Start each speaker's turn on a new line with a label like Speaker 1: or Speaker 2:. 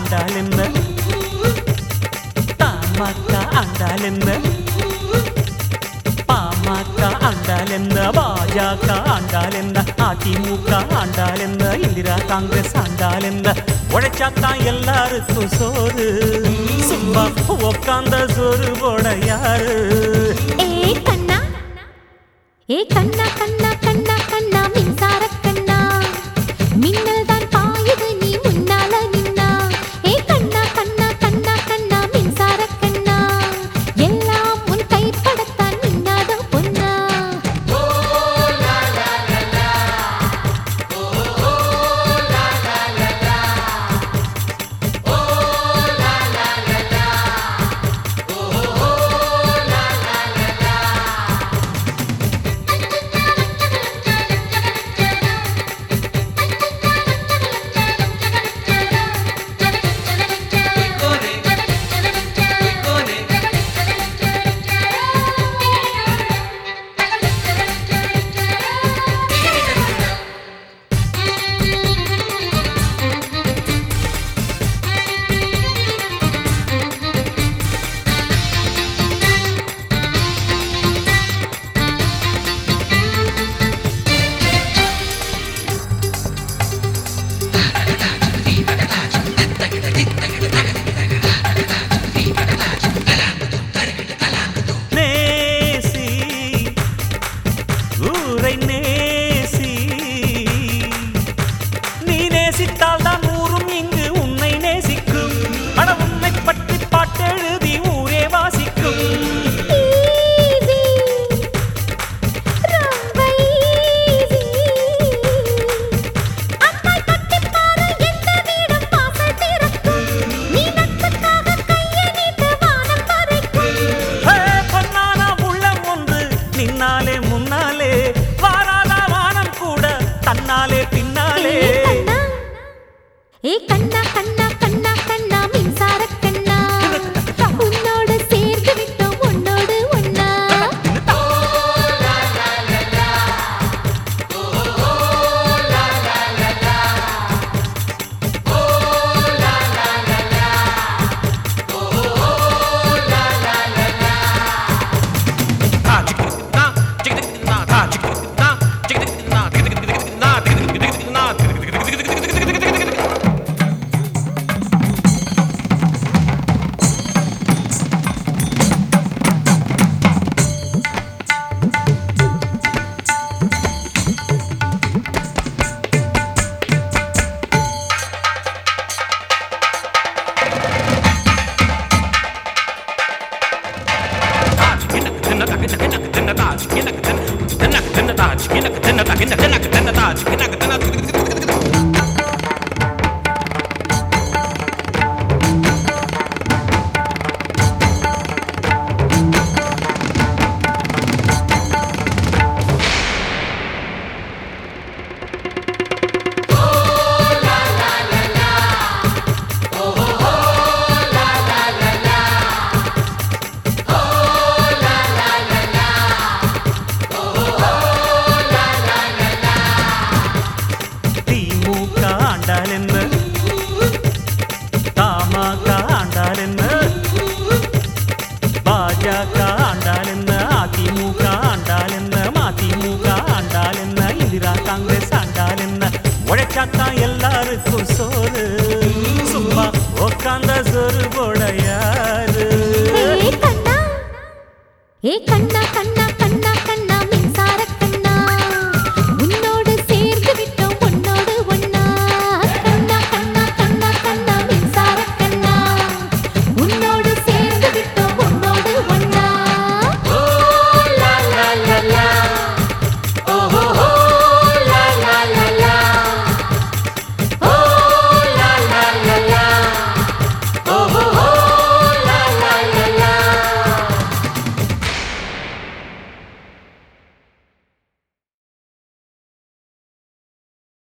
Speaker 1: ஆண்டால் என்ன தமாக ஆண்டால் என்ன பாமக ஆண்டால் என்ன பாஜக ஆண்டால் என்ன அதிமுக ஆண்டால் என்ன இந்திரா காங்கிரஸ் ஆண்டால் என்ன உழைச்சாத்தான் எல்லாருக்கும் சோறு சும்மா உக்காந்த சோறு போட யாரு
Speaker 2: ஏ கண்ணா ஏ கண்ணா கண்ணா கண்ணா கண்ணா மின்சார கண்ணா மின்னல் தான் பாயுது நீ முன்னால நின்னா ஏ கண்ணா கண்ணா கண்ணா கண்ணா மின்சார கண்ணா எல்லாம் உன் கைப்படத்தான் மின்னாத பொன்னா
Speaker 1: நேசி ஊரை நேசி நீ நேசித்தால் தான் ஊரும் இங்கு உன்னை நேசிக்கும் அட உன்னை பற்றி பாட்டெழுதி ஊரே வாசிக்கும்
Speaker 2: ஈஸி ரொம்ப ஈஸி அக்காய் கட்டி பாரு எந்த வீடும் வாசல் திறக்கும் நீ நட்புக்காக கையை நீட்டு வானம் பறிக்கும்
Speaker 1: ஹே, பொன்னான உள்ளம் ஒன்று நின்னாலே முன்னாலே வாராத வானம் கூட தன்னாலே பின்னாலே
Speaker 2: ஏ கண்ணா கண்ணா கண்ணா கண்ணா மின்சார கண்ணா உன்னோடு சேர்ந்து விட்டோம் உன்னோடு ஒன்னா
Speaker 1: திமுக ஆண்டால் என்ன தமாக ஆண்டால் என்ன பாஜக ஆண்டால் என்ன அதிமுக ஆண்டால் என்ன மதிமுக ஆண்டால் என்ன இந்திரா காங்கிரஸ் ஆண்டால் என்ன உழைச்சாத்தான் எல்லாருக்கும் சோறு சும்மா உக்காந்த சோறு போட யாரு
Speaker 2: ஏ கண்ணா ஏ கண்ணா கண்ணா கண்ணா கண்ணா